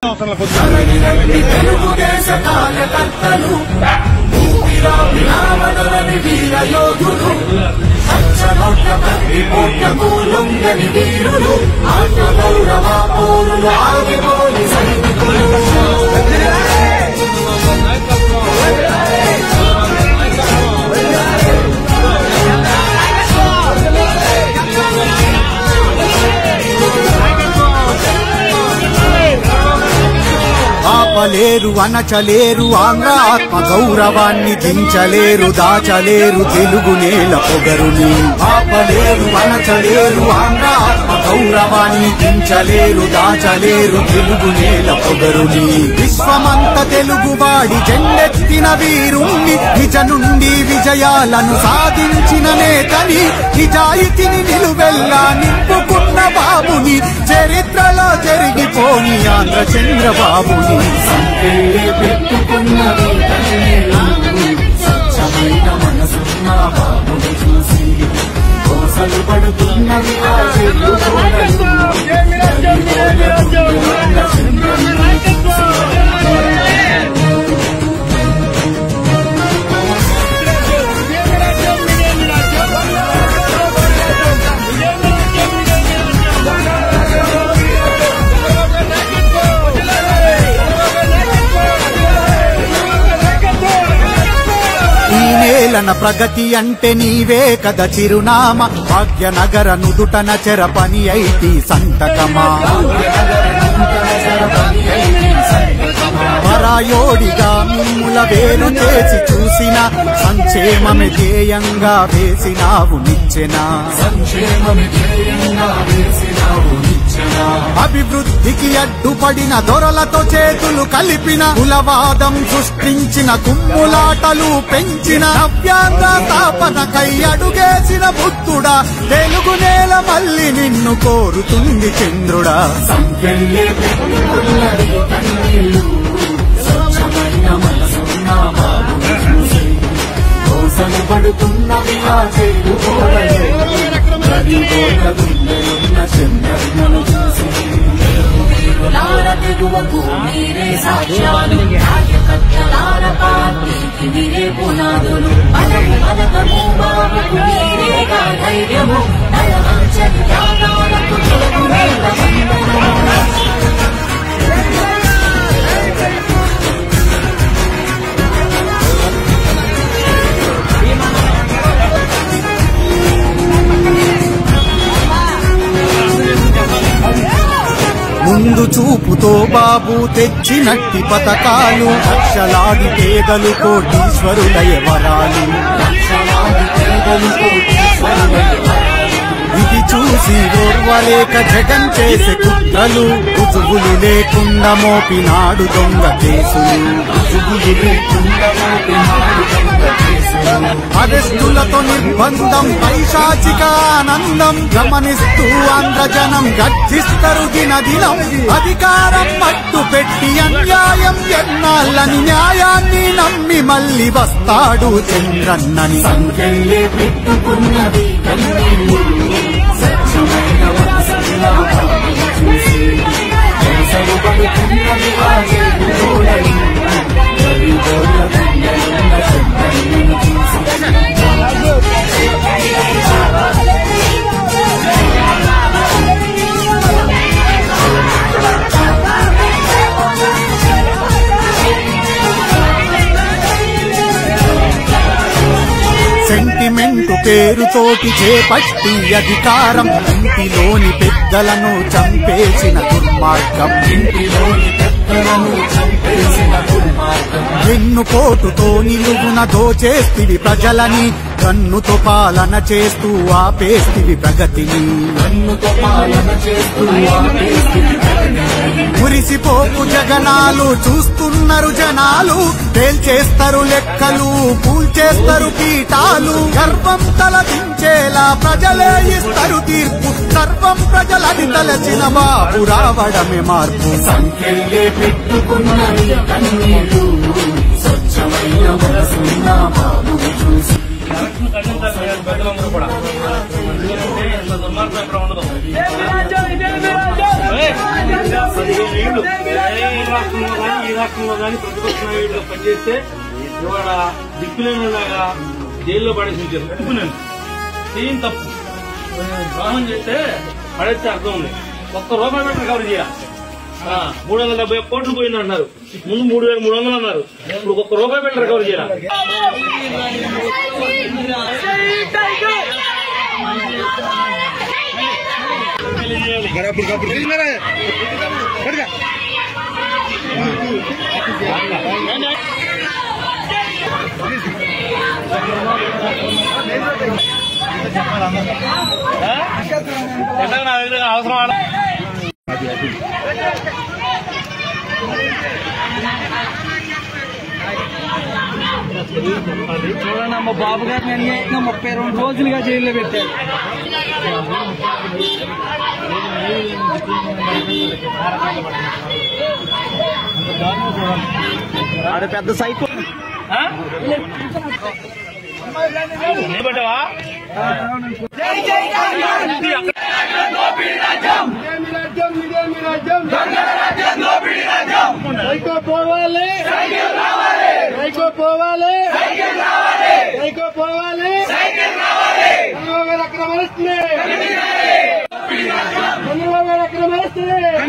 అవసరం కొద్దిగా తెలుగుదేశ కార్యకర్తలు ఊపిరా విరామనులని వీర యోధులు పచ్చనొట్ల ప్రతి కోట్లకు లొంగని వీరులు ఆత్మ గౌరవ పౌరులు ఆగిపోని సైనికులు ఆపలేరు అనచలేరు ఆంధ్ర ఆత్మ గౌరవాన్ని దించలేరు దాచలేరు తెలుగు నేల పొగరుని ఆపలేరు అనచలేరు ఆంధ్ర ఆత్మ గౌరవాన్ని దించలేరు దాచలేరు తెలుగు నేల పొగరుని విశ్వమంత తెలుగువాడి జెండెత్తిన వీరుణ్ణి నిజ నుండి విజయాలను సాధించిన నేతని నిజాయితీని నిలువెల్లా నింపుకున్న బాబుని చరిత్రలో జరిగిపోని ఆంధ్ర చంద్రబాబుని సంకెళ్ళి పెట్టుకున్నవి కన్నీళ్ళు స్వచ్ఛమైన మనసున్న బాబుని చూసి కోసలు పడుతున్నవి ఆ చెల్లు కోడలు ఈ నేలన ప్రగతి అంటే నీవే కద చిరునామా భాగ్యనగర నుదుటన చెర పని ఐటి సంతకమా పరాయోడిగా మిమ్ముల వేరు చేసి చూసిన సంక్షేమమే ధ్యేయంగా వేసినావు నిచ్చెనా సంక్షేమమి ధ్యేయంగా వేసినావు నిచ్చెన అభివృద్ధికి అడ్డుపడిన దొరలతో చేతులు కలిపిన కులవాదం సృష్టించిన కుమ్ములాటలు పెంచిన నవ్యాంధ్ర స్థాపనకై అడుగేసిన బుద్ధుడా తెలుగు నేల మళ్ళీ నిన్ను కోరుతుంది చంద్రుడా సంకెళ్ళి పెట్టుకున్నవి కన్నీళ్ళు స్వచ్ఛమైన మనసున్న బాబుని చూసి కోసలు పడుతున్నవి ఆ చెల్లు కోడలు ప్రతి కోట గుండెలున్న చంద్రన్నను చూసి లార తెగువకు మీరే సాక్ష్యాలు కార్యకర్తలార పార్టీకి మీరే పునాదులు బలము బలగము బాబుకు మీరేగా ధైర్యము నలవంచని త్యాగాలకు తెలుగు నేల వందనము. ముందు చూపుతో బాబు తెచ్చినట్టి పథకాలు లక్షలాది పేదలు కోటీశ్వరులయ వరాలు లక్షలాది పేదలు కోటీశ్వరులై ఇది చూసి ఓర్వలేక జగన్ చేసే కుట్రలు రుజువులు లేకుండా మోపినాడు దొంగ కేసులు రుజువులు లేకుండా మోపినాడు దొంగ కేసులు. అరెస్టులతో నిర్బంధం పైశాచిక ఆనందం గమనిస్తూ ఆంధ్రజనం గర్జిస్తారు దినదినం అధికారం పట్టు పెట్టి అన్యాయం ఎన్నాళ్ళని న్యాయాన్ని నమ్మి మళ్ళీ వస్తాడు చంద్రన్నని సంకెళ్ళి పెట్టుకున్నది కన్నీళ్ళు స్వచ్ఛమైన మనసున్న బాబుని చూసి కోసలు పడుతున్నవి ఆ చెల్లు కోడలు ప్రతి కోట గుండెలున్న చంద్రన్నను చూసి సెంటిమెంటు పేరుతోటి చేపట్టి అధికారం ఇంటిలోని పెద్దలను చంపేసిన దుర్మార్గం ఇంటిలోని పెద్దలను చంపేసిన దుర్మార్గం ఎన్ను కోటుతో నిలుగున దోచేస్తివి ప్రజలని కన్నుతో పాలన చేస్తూ ఆపేస్తివి ప్రగతిని కన్నుతో పాలన చేస్తూ ఆపేసింది మురిసిపోకు జగనాలు చూస్తున్నారు జనాలు తేల్చేస్తారు లెక్కలు కూల్చేస్తారు పీఠాలు గర్వం తలదించేలా ప్రజలే ఇస్తారు తీర్పు సర్వం ప్రజలని తలచిన బాబు రావడమే మార్పు సంకెళ్ళే పెట్టుకున్నది కన్నీళ్ళు స్వచ్ఛమైన మనసున్న బాబుని చూసి పెద్దలందరూ కూడా దుర్మార్గం ఎక్కడ ఉండదు ఇదేమి రాజ్యం ఇదేమి రాజ్యం పదిహేను ఏళ్ళు ఏ రాష్ట్రంలో కానీ ఈ రాష్ట్రంలో కానీ ప్రతిపక్ష నాయకుడిగా పనిచేస్తే ఇవాళ దిక్కులేనిలాగా జైల్లో పడేసి ఉంచారు దిక్కులేను ఏం తప్పు ద్రోహం చేస్తే పడేస్తే అర్థం ఉంది ఒక్క రూపాయి పెట్టి కవర్ చేయాలి ఆ, మూడు వందల డెబ్బై ఒక్క కోట్లు పోయింది అంటున్నారు ముందు మూడు వేల మూడు వందలు అన్నారు ఇప్పుడు ఒక్క రూపాయి పెట్టి రికవర్ చేయాలి ఎట్లా నా దగ్గర అవసరం ఆడ చూడండి మా బాబు గారిని అన్యాయంగా ముప్పై రెండు రోజులుగా జైల్లో పెట్టారు ఆడ పెద్ద సైకో ఆ? నిలబడ్డావా సైకో పోవాలి సైకో పోవాలి సైకో పోవాలి చంద్రబాబు గారు అక్కడ మరుస్తుంది చంద్రబాబు గారు అక్కడ మరుస్తుంది